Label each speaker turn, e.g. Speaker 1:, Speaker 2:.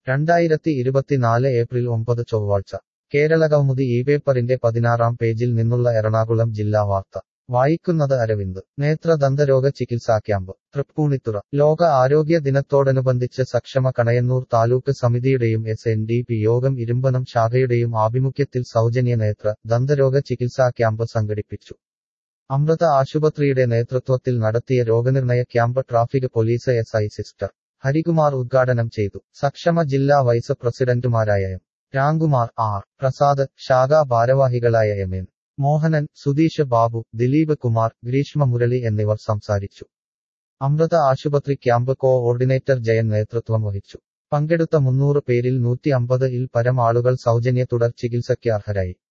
Speaker 1: രണ്ടായിരത്തി ഇരുപത്തിനാല് ഏപ്രിൽ ഒമ്പത് ചൊവ്വാഴ്ച കേരളകൗമുദി ഈ പേപ്പറിന്റെ പതിനാറാം പേജിൽ നിന്നുള്ള എറണാകുളം ജില്ലാ വാർത്ത വായിക്കുന്നത് അരവിന്ദ് നേത്രദന്തരോഗ ചികിത്സാ ക്യാമ്പ് തൃപ്പൂണിത്തുറ ലോക ആരോഗ്യ ദിനത്തോടനുബന്ധിച്ച് സക്ഷമ കണയന്നൂർ താലൂക്ക് സമിതിയുടെയും S N D P Yogam Irumbanam ശാഖയുടെയും ആഭിമുഖ്യത്തിൽ സൗജന്യ നേത്ര ദന്തരോഗ ചികിത്സാ ക്യാമ്പ് സംഘടിപ്പിച്ചു അമൃത ആശുപത്രിയുടെ നേതൃത്വത്തിൽ നടത്തിയ രോഗനിർണയ camp traffic police S I sister Harikumar ഉദ്ഘാടനം ചെയ്തു സക്ഷമ ജില്ലാ വൈസ് പ്രസിഡന്റുമാരായ എം രാംകുമാർ ആർ പ്രസാദ് ശാഖാ ഭാരവാഹികളായ എം എൻ മോഹനൻ സുധീഷ് ബാബു ദിലീപ് കുമാർ ഗ്രീഷ്മ മുരളി എന്നിവർ സംസാരിച്ചു അമൃത ആശുപത്രി ക്യാമ്പ് കോഓർഡിനേറ്റർ ജയൻ നേതൃത്വം വഹിച്ചു പങ്കെടുത്ത മുന്നൂറ് പേരിൽ നൂറ്റി അമ്പത് ഇൽ പരം ആളുകൾ സൗജന്യ തുടർ ചികിത്സയ്ക്ക് അർഹരായി